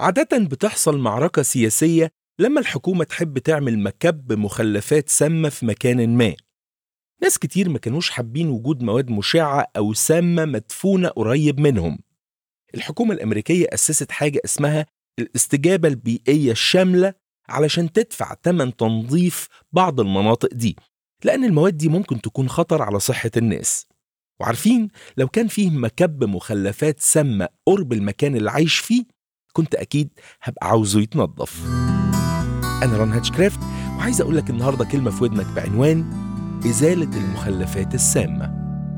عادة بتحصل معركة سياسية لما الحكومة تحب تعمل مكب مخلفات سامة في مكان ما ناس كتير ما كانوش حابين وجود مواد مشعة أو سامة مدفونة قريب منهم الحكومة الأمريكية أسست حاجة اسمها الاستجابة البيئية الشاملة علشان تدفع تمن تنظيف بعض المناطق دي لأن المواد دي ممكن تكون خطر على صحة الناس وعارفين لو كان فيه مكب مخلفات سامة قرب المكان اللي عايش فيه كنت أكيد هبقى عاوزه يتنظف أنا ران هاتشكرافت وعايز أقول لك النهاردة كلمة في ودنك بعنوان إزالة المخلفات السامة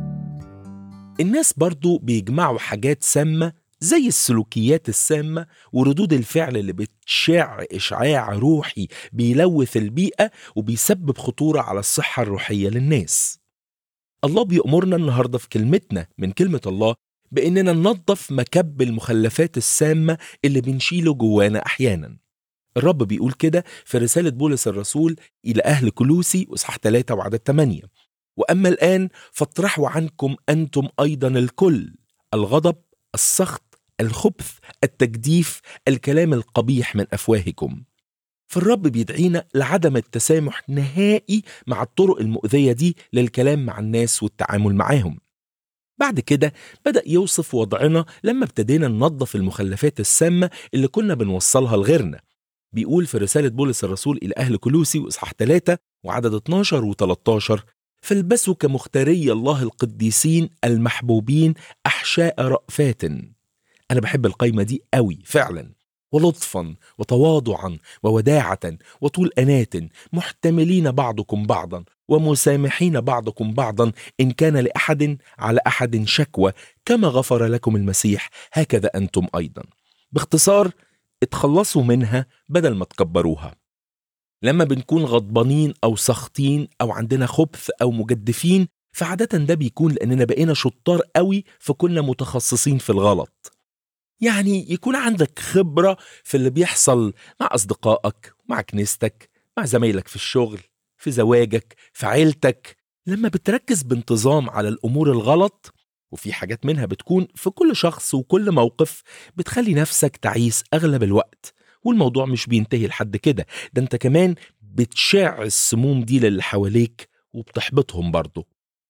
الناس برضو بيجمعوا حاجات سامة زي السلوكيات السامة وردود الفعل اللي بتشع إشعاع روحي بيلوث البيئة وبيسبب خطورة على الصحة الروحية للناس الله بيأمرنا النهاردة في كلمتنا من كلمة الله بإننا ننظف مكب المخلفات السامة اللي بنشيله جوانا أحيانا الرب بيقول كده في رسالة بولس الرسول إلى أهل كلوسي وإصحاح 3 وعدد 8 وأما الآن فاطرحوا عنكم أنتم أيضا الكل الغضب السخط الخبث التجديف الكلام القبيح من أفواهكم فالرب بيدعينا لعدم التسامح نهائي مع الطرق المؤذية دي للكلام مع الناس والتعامل معاهم بعد كده بدأ يوصف وضعنا لما ابتدينا ننظف المخلفات السامة اللي كنا بنوصلها لغيرنا بيقول في رسالة بولس الرسول إلى أهل كلوسي وإصحاح 3 وعدد 12 و13 فالبسوا كمختاري الله القديسين المحبوبين أحشاء رأفات أنا بحب القايمة دي قوي فعلا ولطفا وتواضعا ووداعة وطول أنات محتملين بعضكم بعضا ومسامحين بعضكم بعضا إن كان لأحد على أحد شكوى كما غفر لكم المسيح هكذا أنتم أيضا باختصار اتخلصوا منها بدل ما تكبروها لما بنكون غضبانين أو سخطين أو عندنا خبث أو مجدفين فعادة ده بيكون لأننا بقينا شطار قوي فكنا متخصصين في الغلط يعني يكون عندك خبرة في اللي بيحصل مع أصدقائك مع كنيستك مع زمايلك في الشغل في زواجك في عيلتك لما بتركز بانتظام على الأمور الغلط وفي حاجات منها بتكون في كل شخص وكل موقف بتخلي نفسك تعيس أغلب الوقت والموضوع مش بينتهي لحد كده ده انت كمان بتشع السموم دي للي حواليك وبتحبطهم برضه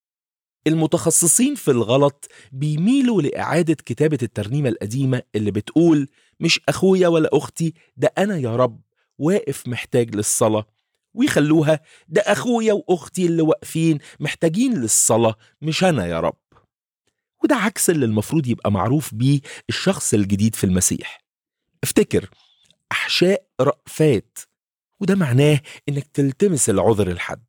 المتخصصين في الغلط بيميلوا لإعادة كتابة الترنيمة القديمة اللي بتقول مش أخويا ولا أختي ده أنا يا رب واقف محتاج للصلاة ويخلوها ده أخويا وأختي اللي واقفين محتاجين للصلاة مش أنا يا رب وده عكس اللي المفروض يبقى معروف بيه الشخص الجديد في المسيح افتكر أحشاء رأفات وده معناه إنك تلتمس العذر لحد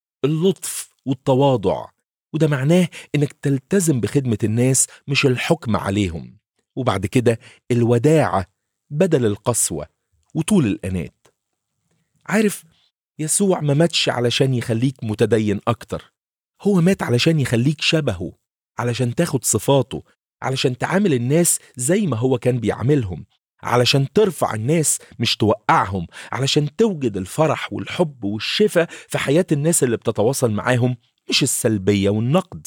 اللطف والتواضع وده معناه إنك تلتزم بخدمة الناس مش الحكم عليهم وبعد كده الوداعة بدل القسوة وطول الأنات عارف يسوع ما ماتش علشان يخليك متدين أكتر هو مات علشان يخليك شبهه علشان تاخد صفاته علشان تعامل الناس زي ما هو كان بيعاملهم علشان ترفع الناس مش توقعهم علشان توجد الفرح والحب والشفاء في حياة الناس اللي بتتواصل معاهم مش السلبية والنقد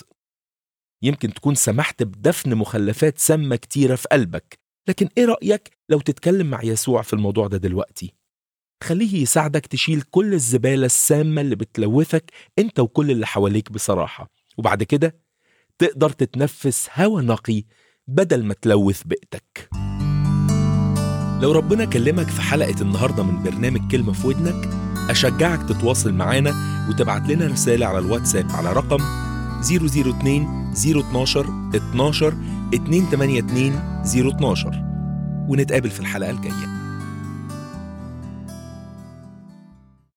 يمكن تكون سمحت بدفن مخلفات سامة كتيرة في قلبك لكن ايه رأيك لو تتكلم مع يسوع في الموضوع ده دلوقتي خليه يساعدك تشيل كل الزبالة السامة اللي بتلوثك انت وكل اللي حواليك بصراحة وبعد كده تقدر تتنفس هوا نقي بدل ما تلوث بيئتك لو ربنا كلمك في حلقة النهاردة من برنامج كلمة في ودنك أشجعك تتواصل معانا وتبعت لنا رسالة على الواتساب على رقم 002 012 12 282 012 ونتقابل في الحلقة الجاية